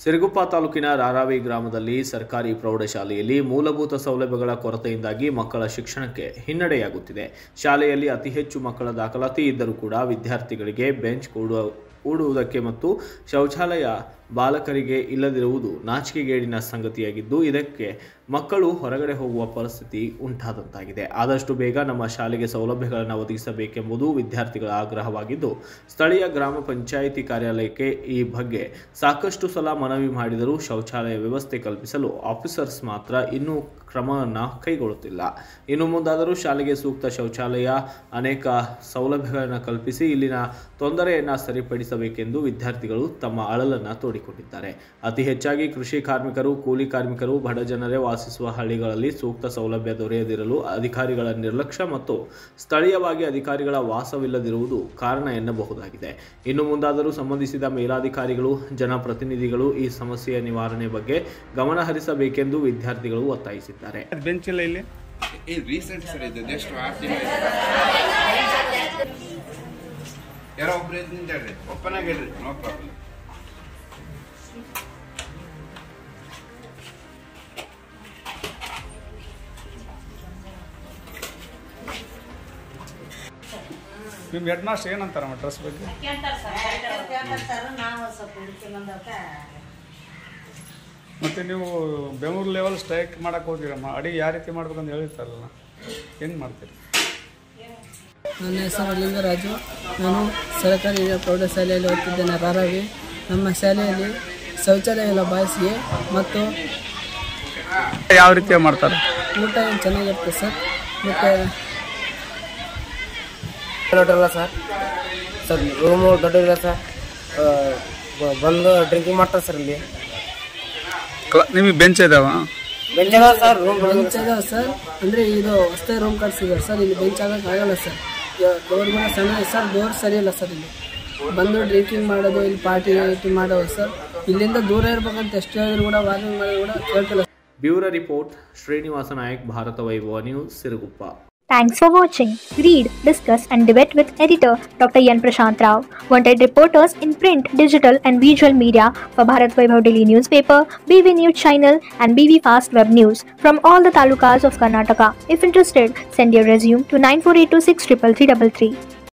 ಸಿರುಗುಪ್ಪ ತಾಲೂಕಿನ ರಾರಾವಿ ಗ್ರಾಮದಲ್ಲಿ ಸರ್ಕಾರಿ ಪ್ರೌಢಶಾಲೆಯಲ್ಲಿ ಮೂಲಭೂತ ಸೌಲಭ್ಯಗಳ ಕೊರತೆಯಿಂದಾಗಿ ಮಕ್ಕಳ ಶಿಕ್ಷಣಕ್ಕೆ ಹಿನ್ನಡೆಯಾಗುತ್ತಿದೆ ಶಾಲೆಯಲ್ಲಿ ಅತಿ ಹೆಚ್ಚು ಮಕ್ಕಳ ದಾಖಲಾತಿ ಇದ್ದರೂ ಕೂಡ ವಿದ್ಯಾರ್ಥಿಗಳಿಗೆ ಬೆಂಚ್ ಕೂಡುವ ಕೂಡುವುದಕ್ಕೆ ಮತ್ತು ಶೌಚಾಲಯ ಬಾಲಕರಿಗೆ ಇಲ್ಲದಿರುವುದು ನಾಚಿಕೆಗೇಡಿನ ಸಂಗತಿಯಾಗಿದ್ದು ಇದಕ್ಕೆ ಮಕ್ಕಳು ಹೊರಗಡೆ ಹೋಗುವ ಪರಿಸ್ಥಿತಿ ಉಂಟಾದಂತಾಗಿದೆ ಆದಷ್ಟು ಬೇಗ ನಮ್ಮ ಶಾಲೆಗೆ ಸೌಲಭ್ಯಗಳನ್ನು ಒದಗಿಸಬೇಕೆಂಬುದು ವಿದ್ಯಾರ್ಥಿಗಳ ಆಗ್ರಹವಾಗಿದ್ದು ಸ್ಥಳೀಯ ಗ್ರಾಮ ಪಂಚಾಯಿತಿ ಕಾರ್ಯಾಲಯಕ್ಕೆ ಈ ಬಗ್ಗೆ ಸಾಕಷ್ಟು ಸಲ ಮನವಿ ಮಾಡಿದರೂ ಶೌಚಾಲಯ ವ್ಯವಸ್ಥೆ ಕಲ್ಪಿಸಲು ಆಫೀಸರ್ಸ್ ಮಾತ್ರ ಇನ್ನೂ ಕ್ರಮವನ್ನು ಕೈಗೊಳ್ಳುತ್ತಿಲ್ಲ ಇನ್ನು ಮುಂದಾದರೂ ಶಾಲೆಗೆ ಸೂಕ್ತ ಶೌಚಾಲಯ ಅನೇಕ ಸೌಲಭ್ಯಗಳನ್ನು ಕಲ್ಪಿಸಿ ಇಲ್ಲಿನ ತೊಂದರೆಯನ್ನು ಸರಿಪಡಿಸಬೇಕೆಂದು ವಿದ್ಯಾರ್ಥಿಗಳು ತಮ್ಮ ಅಳಲನ್ನು ತೋಡಿಕೊಂಡಿದ್ದಾರೆ ಅತಿ ಹೆಚ್ಚಾಗಿ ಕೃಷಿ ಕಾರ್ಮಿಕರು ಕೂಲಿ ಕಾರ್ಮಿಕರು ಬಡ ಜನರೇ ವಾಸಿಸುವ ಹಳ್ಳಿಗಳಲ್ಲಿ ಸೂಕ್ತ ಸೌಲಭ್ಯ ದೊರೆಯದಿರಲು ಅಧಿಕಾರಿಗಳ ನಿರ್ಲಕ್ಷ್ಯ ಮತ್ತು ಸ್ಥಳೀಯವಾಗಿ ಅಧಿಕಾರಿಗಳ ವಾಸವಿಲ್ಲದಿರುವುದು ಕಾರಣ ಎನ್ನಬಹುದಾಗಿದೆ ಇನ್ನು ಮುಂದಾದರೂ ಸಂಬಂಧಿಸಿದ ಮೇಲಾಧಿಕಾರಿಗಳು ಜನಪ್ರತಿನಿಧಿಗಳು ಈ ಸಮಸ್ಯೆಯ ನಿವಾರಣೆ ಬಗ್ಗೆ ಗಮನ ಹರಿಸಬೇಕೆಂದು ವಿದ್ಯಾರ್ಥಿಗಳು ಒತ್ತಾಯಿಸಿದ್ದಾರೆ ಅದು ಬೆಂಚ್ ಇಲ್ಲ ಇಲ್ಲಿ ಇದು ರೀಸೆಂಟ್ ಸರ್ ಇದು ಜಸ್ಟ್ ಆರು ತಿಂಗಳು ಯಾರೋ ಒಬ್ರು ಎದ್ದು ನಿಂತಾಡ್ರಿ ಓಪನ್ ಆಗಿ ಹೇಳ್ರಿ ನೋ ಪ್ರಾಬ್ಲಮ್ ನಿಮ್ಮ ಹೆಡ್ ಮಾಸ್ಟರ್ ಏನಂತಾರಮ್ಮ ಡ್ರೆಸ್ ಬಗ್ಗೆ ನಾವು ಸ್ವಲ್ಪ ಹುಡುಕಿನಂದಕ್ಕ ಮತ್ತು ನೀವು ಬೆಂಗಳೂರು ಲೆವೆಲ್ ಸ್ಟ್ರೈಕ್ ಮಾಡಕ್ಕೆ ಹೋಗ್ತೀರಮ್ಮ ಅಡಿಗೆ ಯಾವ ರೀತಿ ಮಾಡ್ಬೇಕಂತ ಹೇಳಿರ್ತಾರಲ್ಲ ಹೆಂಗೆ ಮಾಡ್ತೀರಿ ನನ್ನ ಹೆಸರು ಲಿಂಗರಾಜು ನಾನು ಸರ್ಕಾರಿ ಹಿರಿಯ ಪ್ರೌಢಶಾಲೆಯಲ್ಲಿ ಓದ್ತಿದ್ದೇನೆ ರಾರಾವಿ ನಮ್ಮ ಶಾಲೆಯಲ್ಲಿ ಶೌಚಾಲಯ ಲಭಾಯಿಸಿಗೆ ಮತ್ತು ಯಾವ ರೀತಿ ಮಾಡ್ತಾರೆ ಊಟ ಏನು ಚೆನ್ನಾಗಿರುತ್ತೆ ಸರ್ ಮತ್ತು ದೊಡ್ಡಲ್ಲ ಸರ್ ಸರ್ ರೂಮು ದೊಡ್ಡದಿಲ್ಲ ಸರ್ ಆ, ಬ- ಬಂದು ಡ್ರಿಂಕಿಂಗ್ ಮಾಡ್ತಾರೆ ಸರ್ ಇಲ್ಲಿ ಕ್ಲ ನಿಮಗೆ ಬೆಂಚ್ ಇದಾವ ಬೆಂಚ್ ಅದಾವ ಸರ್ ರೂಮ್ ಬೆಂಚ್ ಇದಾವೆ ಸರ್ ಅಂದರೆ ಇದು ಹೊಸ್ದೇ ರೂಮ್ ಕಟ್ಸಿದ್ದಾರೆ ಸರ್ ಇಲ್ಲಿ ಬೆಂಚ್ ಆಗಕ್ಕೆ ಆಗಲ್ಲ ಸರ್ ಡೋರ್ ಕೂಡ ಸಣ್ಣ ಇದೆ ಸರ್ ಡೋರ್ ಸರಿ ಇಲ್ಲ ಸರ್ ಇಲ್ಲಿ ಬಂದು ಡ್ರಿಂಕಿಂಗ್ ಮಾಡೋದು ಇಲ್ಲಿ ಪಾರ್ಟಿ ಗೀಟಿ ಮಾಡೋದು ಸರ್ ಇಲ್ಲಿಂದ ದೂರ ಇರ್ಬೇಕಂತ ಎಷ್ಟು ಹೇಳಿದ್ರು ಕೂಡ ವಾರ್ನಿಂಗ್ ಮಾಡಿದ್ರು ಕೂಡ ಕೇಳ್ತಿಲ್ಲ bureau report Srinivasa Nayak Bharatha Vaibhava news Siruguppa Thanks for watching. Read, discuss, and debate with editor Dr. Yan Prashant Rao. Wanted reporters in print, digital, and visual media for Bharat Vaibhav Daily newspaper, BV News channel, and BV Fast Web News from all the talukas of Karnataka. If interested, send your resume to 9482633333.